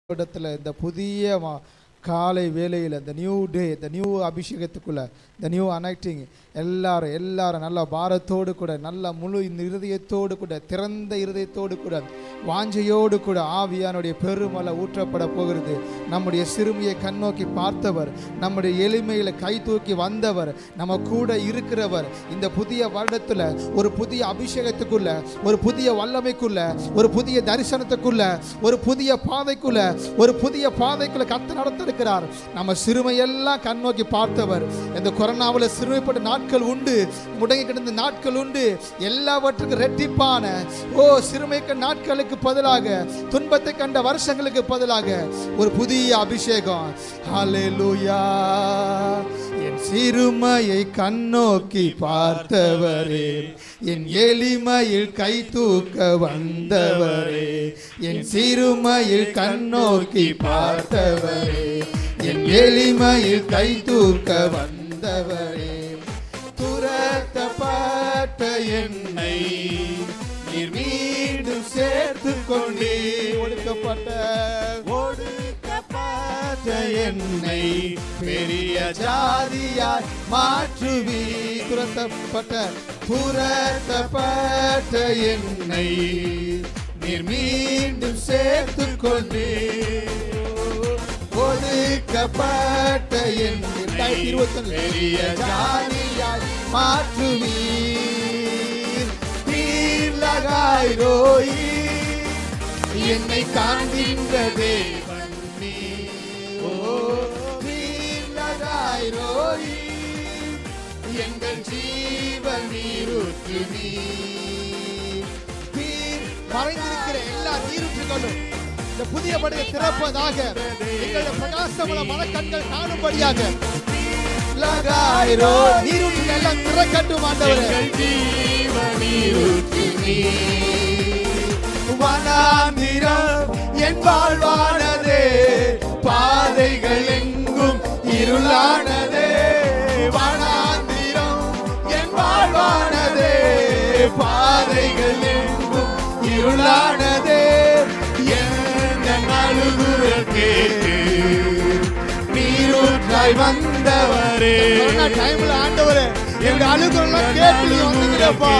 இடத்துல இந்த புதிய மா- காலை வேளையில் இந்த நியூ டே இந்த நியூ அபிஷேகத்துக்குள்ள இந்த நியூ அனைக்டிங் எல்லாரும் எல்லாரும் நல்ல பாரத்தோடு கூட நல்ல முழு இந்த இருதயத்தோடு கூட திறந்த இருதயத்தோடு கூட வாஞ்சையோடு கூட ஆவியானுடைய பெருமலை ஊற்றப்பட போகிறது நம்முடைய சிறுமியை கண்ணோக்கி பார்த்தவர் நம்முடைய எளிமையில கை தூக்கி வந்தவர் நம்ம கூட இருக்கிறவர் இந்த புதிய வருடத்துல ஒரு புதிய அபிஷேகத்துக்குள்ள ஒரு புதிய வல்லமைக்குள்ள ஒரு புதிய தரிசனத்துக்குள்ள ஒரு புதிய பாதைக்குள்ள ஒரு புதிய பாதைக்குள்ள கத்து நடத்திருக்கிறார் நம்ம சிறுமையெல்லாம் கண்ணோக்கி பார்த்தவர் இந்த கொரோனாவில் சிறுமைப்பட்ட நாட்கள் உண்டு முடங்கி கிடந்த நாட்கள் உண்டு எல்லாவற்றுக்கும் ரெட்டிப்பான ஓ சிறுமைக்கு நாட்களுக்கு பதிலாக துன்பத்தை கண்ட வருஷங்களுக்கு பதிலாக ஒரு புதிய அபிஷேகம் ஹalleluya என் சிறுமையை கண்ணோக்கி பார்த்தவரே என் எளிமையில் கை தூக்க வந்தவரே என் சிறுமையில் கண்ணோக்கி பார்த்தவரே என் எளிமையில் கை தூக்க வந்தவரே துரத்தப்பட்ட என்னை நீர் மீண்டும் சேர்த்து கொண்டே ஒடுக்கப்பட்ட ஒடுக்கப்பட்ட என்னை பெரிய ஜாதியாய் மாற்றுவி துரத்தப்பட்ட துரத்தப்பட்ட என்னை நீர் மீண்டும் சேர்த்து கொண்டே ஒதுக்கப்பட்ட என் இரண்டாயிரத்தி இருபத்தி பெரிய ஜாதியாய் மாற்றுவீர் நீர்லகாய் ரோயி என்னை காண்கின்ற தேவன் நீர். ஓ நீர்லகாய் ரோயி எங்கள் ஜீவன் நீரூற்று நீர் நீர் மறைந்திருக்கிற எல்லா நீரூற்றுகளும் இந்த புதிய படையை திறப்பதாக எங்களுடைய பிரகாசமுள்ள மனக்கண்கள் காணும்படியாக லகாயிரோ நீரூற்றுகள் எல்லாம் திறக்கட்டும் ஆண்டவரே வனாந்திரம் என் வாழ்வானதே பாதைகள் எங்கும் இருளானதே வனாந்திரம் என் வாழ்வானதே பாதைகள் எங்கும் இருளானதே எந்த அழுகுரல் கேட்டு நீரூற்றாய் வந்தவரே டைம்ல ஆண்டவரே எங்க அழுகுறலாம் கேட்டு நீ வந்தீங்கப்பா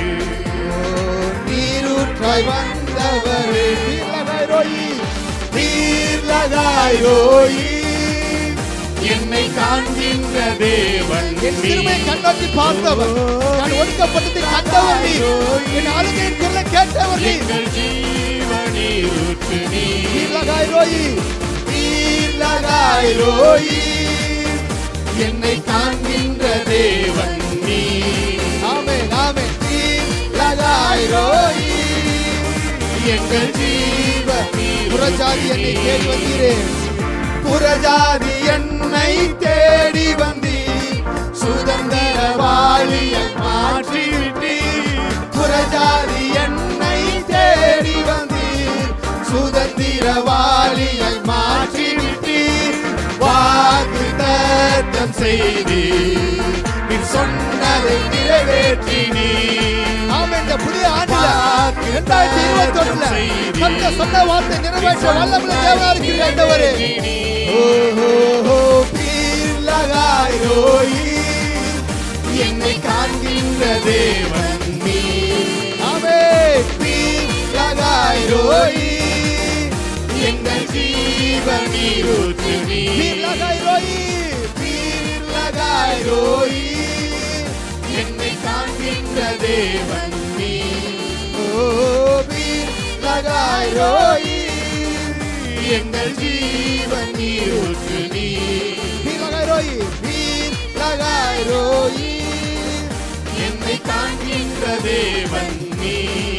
நீரூற்றாய் வந்தவரே நீர்லகாய் ரோயி நீர்லகாய் ரோயி என்னை காண்கின்ற தேவன் என் சிறுமை கண்ணோக்கி பார்த்தவர் நான் ஒடுக்கப்பட்டதை கண்டவர் நீ என் அழுகையின் குரலை கேட்டவர் நீ எங்கள் ஜீவனீருற்று நீ நீர்லகாய் ரோயி நீர்லகாய் ரோயி என்னை காண்கின்ற தேவன் நீ ஆமே ஆமே நீர்லகாய் ரோயி எங்கள் ஜீவ புறஜாதி என்னை தேடி வந்தீரே புறஜாதி என்னை தேடி வந்தீர் சுதந்திர வாழியை மாற்றிவிட்டீர் புறஜாதி என்னை தேடி வந்தீர் சுதந்திர வாழியை மாற்றிவிட்டீர் வாக்கு தத்தம் செய்தீர் நீ சொன்னதை நிறைவேற்றினீர் ஆமா இந்த புதிய ஆண்டுல இரண்டாயிரத்தி இருபத்தி ஒண்ணுல கத்த சொன்ன வார்த்தை நிறைவேற்ற வல்லமுள்ள தேவனா இருக்கிற ஆண்டவரே ஓஹோ பீர் லகாய் ரோயி என்னை காண்கின்ற தேவன் நீ ஆமே பீர் லகாய் ரோயி எங்கள் ஜீவனீருற்று நீ பீர் லகாய் ரோயி பீர் லகாய் ரோயி என்னை காண்கின்ற தேவன் நீ ஓ பீர் லகாய் ரோயி எங்கள் ஜீவனீருற்று நீ பீர் லகாய் ரோயி பீர் லகாய் ரோயி என்னை காண்கின்ற தேவன் நீ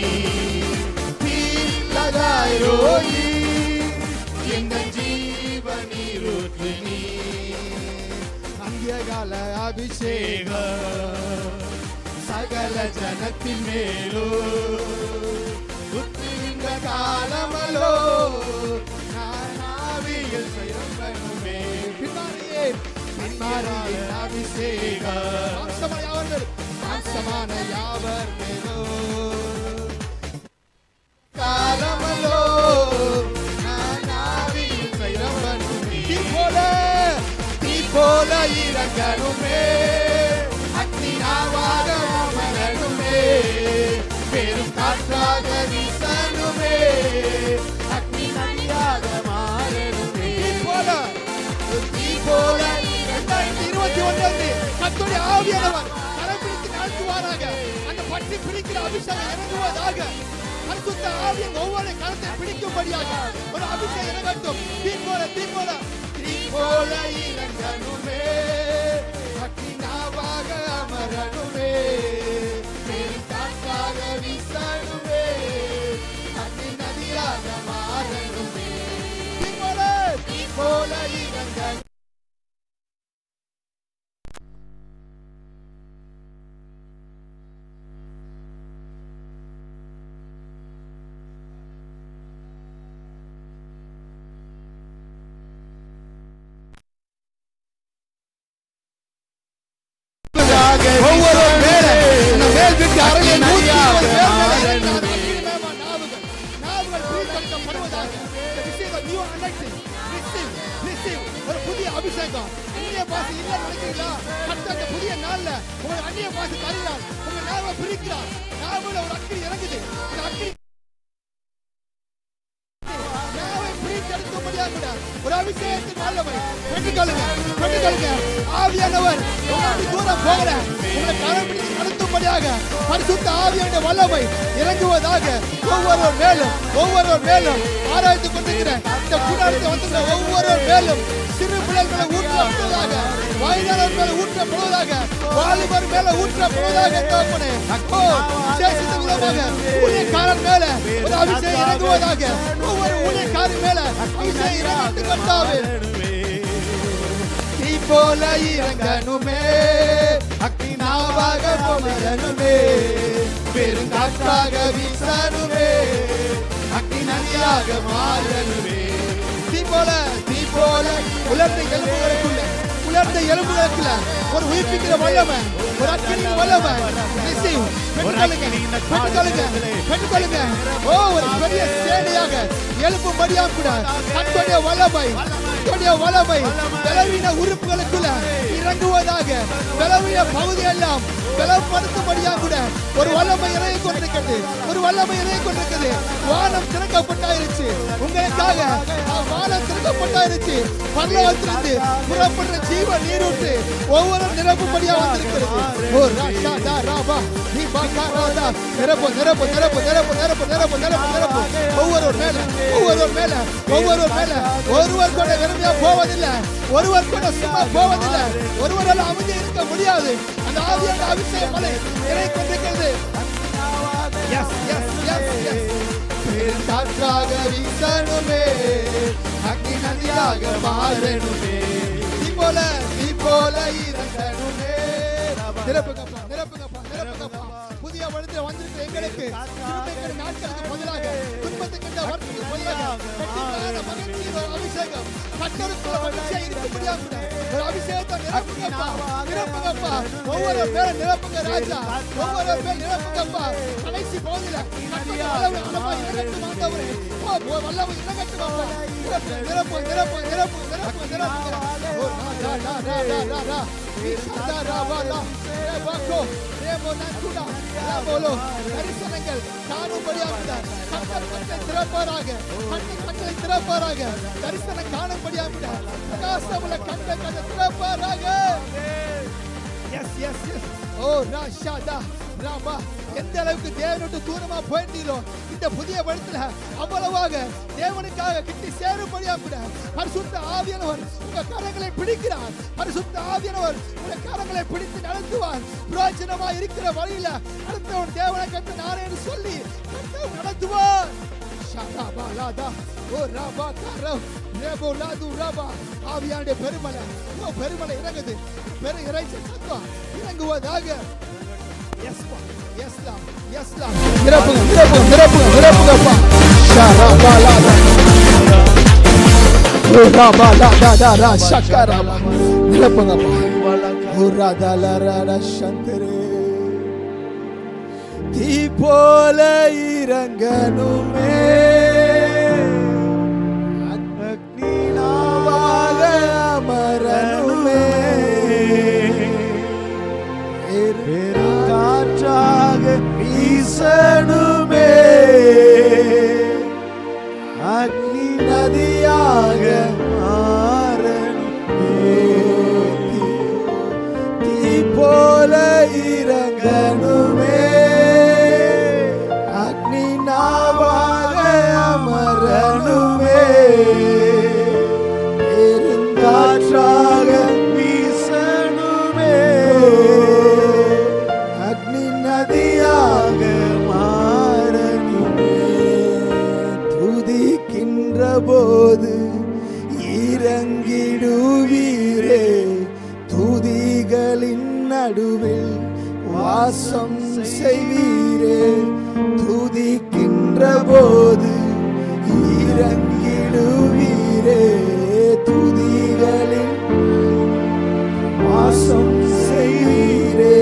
பீர் லகாய் ரோயி எங்கள் ஜீவனீருற்று நீ அந்தியகால அபிஷேக சகல ஜனத்தின் மேலோ புத்திந்த காலமலோ நான் ஆவியில் சிறந்தனுமே பின்னாரியே பின்னாரியே அபிஷேக மாம்சமான யாவர் மாம்சமான யாவர் மேலோ காலமலோ நான் ஆவி கட்டி பிடிக்கிற அபிஷேகம் இறங்குவதாக பரிசுத்த ஆவியின் ஒவ்வொரு கரத்தை பிடிக்கும்படியாக ஒரு அபிஷேகம் இறங்கட்டும் தீ போல தீ போல தீ போல இறங்கணுமே அக்கினாவாக அமரணுமே பெருங்காற்றாக வீசணுமே அக்னி நதியாக மாறணுமே தீ போல தீ போல இறங்கணும் ஒவ்வொரு மேல இந்த மேல் வீட்டு அறையில் நூற்றி இருபது பேர் மேல இறங்கினார். அக்கினிமயமா நாவுகள், நாவுகள் பிரித்தெடுக்கப்படுவதாக. இந்த விஷயத்தை new anointing, receive, receive. ஒரு புதிய அபிஷேகம் அந்நிய பாசை இல்ல நினைக்கிறீங்களா கத்த அந்த புதிய நாள்ல உங்களுக்கு அந்நிய பாசை தருகிறார் உங்க நாவை பிரிக்கிறார் நாவுல ஒரு அக்கினி இறங்குது இந்த அக்கினி நாவை பிரித்தெடுக்கும்படியாக கூட ஒரு அபிஷேகத்தின் வல்லமை பெற்றுக்கொள்ளுங்க பெற்றுக்கொள்ளுங்க ஆவியானவர் உங்களை தூரம் போகல உங்களை கரம் பிடித்து நடத்தும்படியாக பரிசுத்த ஆவியான வல்லமை இறங்குவதாக ஒவ்வொரு மேலும் ஒவ்வொரு மேலும் ஆராய்ந்து கொண்டிருக்கிற இந்த கூடாரத்தை வந்துள்ள ஒவ்வொரு மேலும் சிறு பிள்ளைகள் மேல ஊற்றப்படுவதாக வயதாளர் மேல ஊற்றப்படுவதாக வாலிபர் மேல ஊற்றப்படுவதாக தகப்பனே ஓ விசேஷித்த விதமாக ஊழியக்காரன் மேல ஒரு அபிஷேகம் இறங்குவதாக ஒவ்வொரு ஊழியக்காரன் மேல அபிஷேகம் இறங்கட்டும் கர்த்தாவே தீ போல இறங்கணுமே அக்னி நாவாக போகணுமே பெருங்காற்றாக வீசணுமே அக்னி நதியாக மாறணுமே தீ போல தீ போல உலர்ந்த எலும்புகளுக்குள்ள உலர்ந்த எலும்புகளுக்குள்ள ஒரு உயிர்ப்பிக்கிற வல்லமை ஒரு அக்கினியின் வல்லமை ரிசீவ் பெற்றுக்கொள்ளுங்க பெற்றுக்கொள்ளுங்க பெற்றுக்கொள்ளுங்க ஓ ஒரு பெரிய சேனையாக எழுப்பும்படியாக கூட கட்டுடைய வல்லமை கட்டுடைய வல்லமை பலவீன உறுப்புகளுக்குள்ள இறங்குவதாக பலவீன பகுதி எல்லாம் பலப்படுத்தும்படியாக கூட ஒரு வல்லமை இறங்கி கொண்டிருக்கிறது ஒரு வல்லமை இறங்கி கொண்டிருக்கிறது வானம் திறக்கப்பட்டாயிருச்சு உங்களுக்காக ஆ, வானம் திறக்கப்பட்டாயிருச்சு பரலோகத்திலிருந்து புறப்படுற ஜீவ நீரூற்று ஒவ்வொரு நிரப்பும்படியாக வந்திருக்கிறது ஓ ராஷா தா ராபா நீ பாக்கா ராதா நிரப்பு நிரப்பு நிரப்பு நிரப்பு நிரப்பு நிரப்பு நிரப்பு நிரப்பு ஒவ்வொரு மேல ஒவ்வொரு மேல ஒவ்வொரு மேல ஒருவர் கூட வெறுமையா போவதில்லை ஒருவர் கூட சும்மா போவதில்லை ஒருவரால் அமைதி இருக்க முடியாது அந்த ஆவியான அபிஷேகம் மலை இறை கொண்டிருக்கிறது எஸ் எஸ் எஸ் எஸ் காற்றாக வீசணுமே அக்னி நதியாக மாறணுமே தீ போல தீ போல இறங்கணுமே நிரப்புங்கப்பா நிரப்புங்கப்பா நிரப்புங்கப்பா புதிய வருடத்தில் வந்திருக்கிற எங்களுக்கு கிருபைக்கிற நாட்களுக்கு பதிலாக துன்பத்துக்கு இந்த வருடத்துக்கு பதிலாக கட்டிக்கான மகிழ்ச்சியின் ஒரு அபிஷேகம் கட்டருக்குள்ள மகிழ்ச்சியா இருக்கும்படியாக கூட ஒரு அபிஷேகத்தை நிரப்புங்கப்பா நிரப்புங்கப்பா ஒவ்வொரு பேரும் நிரப்புங்க ராஜா ஒவ்வொரு பேர் நிரப்புங்கப்பா கடைசி பகுதியில கட்டுடைய அளவு அளவா இறங்கட்டும் ஆண்டவரே ஓ, ஓ, வல்லமை இறங்கட்டும் அப்பா நிரப்பு நிரப்பு நிரப்பு நிரப்பு நிரப்பு ஓ ரா ரா ரா ரா ரா ரா விசதா ரா வா லா ரேபாக்கோ ரேபோ நன்குடா ரேபோலோ தரிசனங்கள் காணும்படியாக கட்டல் கட்டல் திறப்பாராக கட்டல் கட்டளை திறப்பாராக தரிசனம் காணும்படியாக பிரகாசமுள்ள கட்டல் கட்டல் திறப்பாராக எஸ் எஸ் எஸ் ஓ ராஷாதா ராமா எந்த அளவுக்கு தேவனோட்டு தூரமா போயிருந்தீங்களோ இந்த புதிய படத்துல அவ்வளவாக தேவனுக்காக கிட்டி சேரும்படியா கூட பரிசுத்த ஆவியானவர் உங்க கரங்களை பிடிக்கிறார் பரிசுத்த ஆவியானவர் உங்க கரங்களை பிடித்து நடத்துவார் பிரயோஜனமா இருக்கிற வழியில அடுத்தவன் தேவனை கண்டு நானே என்று சொல்லி கர்த்தர் நடத்துவார் ஷாபா லாதா ஓ ராபா கரம் ரேபோ லாது ராபா ஆவியானுடைய பெருமலை ஓ பெருமலை இறங்குது பெரு இறைச்சி சத்தம் இறங்குவதாக எஸ் எஸ் லா எஸ் லா நிரப்புங்க நிரப்புங்க நிரப்புங்க நிரப்புங்கப்பா ஷாபா லாதா ஓ ராபா லாதா தா ரா ஷக்கராபா நிரப்புங்கப்பா ஓ ராதா லா ரா ரா சந்தரே தீ போல இறங்கணுமே அக்னினாவாக அமரணுமே பெருங்காற்றாக வீசணுமே அக்னி நதியாக மாறணுமே தீ போல இறங்கணுமே வாசம் செய்வீரே துதிக்கின்ற போது இறங்கிடுவீரே துதிகளில் வாசம் செய்வீரே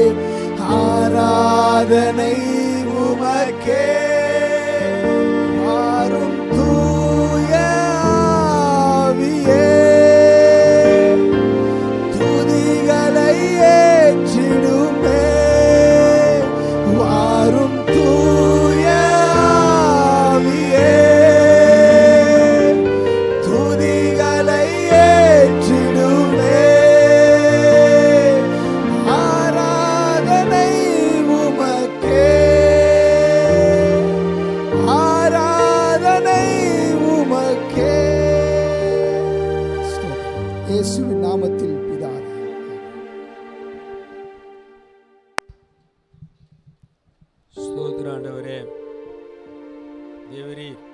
ஆராதனை உமக்கே மாறும் தூய ஆவியே துதிகளை ஏற்றிடுமே வாரும் தூய ஆவியே துதிகளை ஏற்றிடுமே ஆராதனை உமக்கே ஆராதனை உமக்கே இயேசுவின் நாமத்தில் பிதாவே ஸ்தோத்திர ஆண்டவரே தேவரீர்